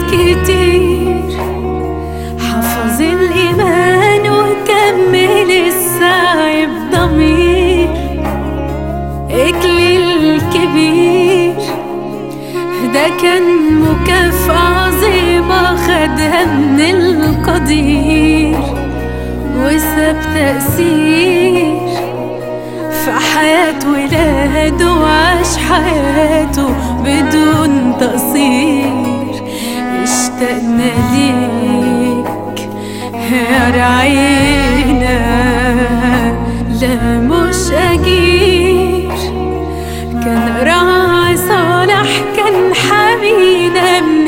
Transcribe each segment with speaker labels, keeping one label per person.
Speaker 1: كتير حفظ الإيمان وكمل السعي بضمير إكليل كبير ده كان مكافأة عظيمة خدها من القدير وساب تأثير في حياة ولاده وعاش حياته بدون تقصير اشتقنا ليك يا رعينا لا مش أجير كان راعي صالح كان حمينا من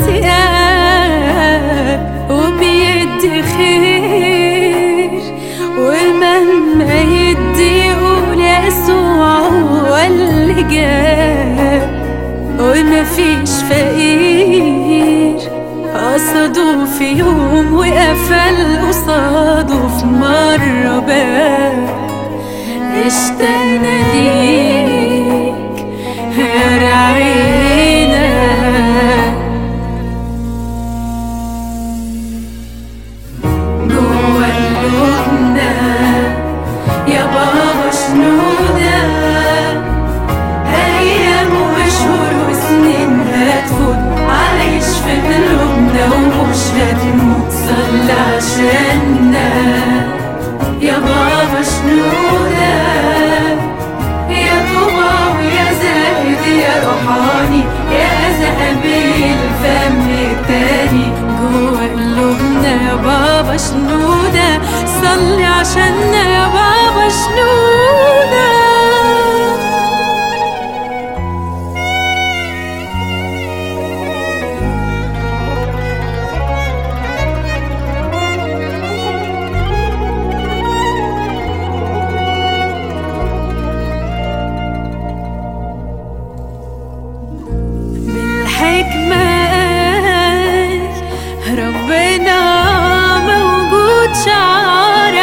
Speaker 1: الذئاب وبيدي خير ومهما يدي يقول يسوع هو اللي جاب ومفيش فقير قصده في يوم وقفل قصاده في مرة باب اشتقنا ليك يا رعينا جوا قلوبنا يا بابا شنودة أيام وشهور وسنين هتفوت عايش في قلوبنا ومش هتموت صلي عشاننا يا بابا شنودة يا طوبى ويا زاهد يا روحاني يا ذهبي الفم التاني جوا قلوبنا يا بابا شنودة صلي عشاننا يا بابا شنودة بالحكمة قال ربنا موجود شعار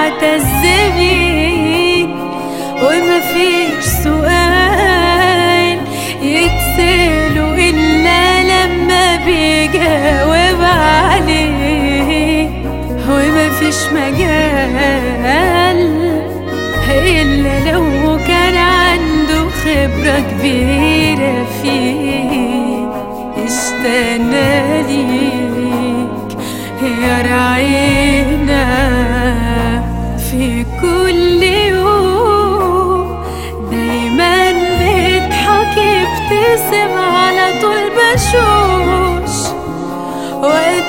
Speaker 1: اعتزبي ومفيش سؤال يتسأله إلا لما بيجاوب عليه ومفيش مجال إلا لو كان عنده خبرة كبيرة فيه اشتقنا ليك يا رعينا في كل يوم دايما بيضحك يبتسم على طول بشوش وقت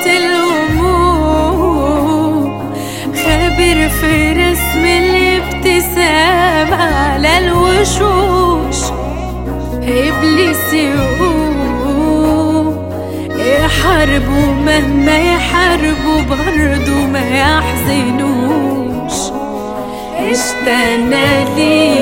Speaker 1: الهموم خبر في رسم الابتسام على الوشوش إبليس يقوم يحاربوا مهما يحاربوا برضو ما يحزنوش اشتقنا ليك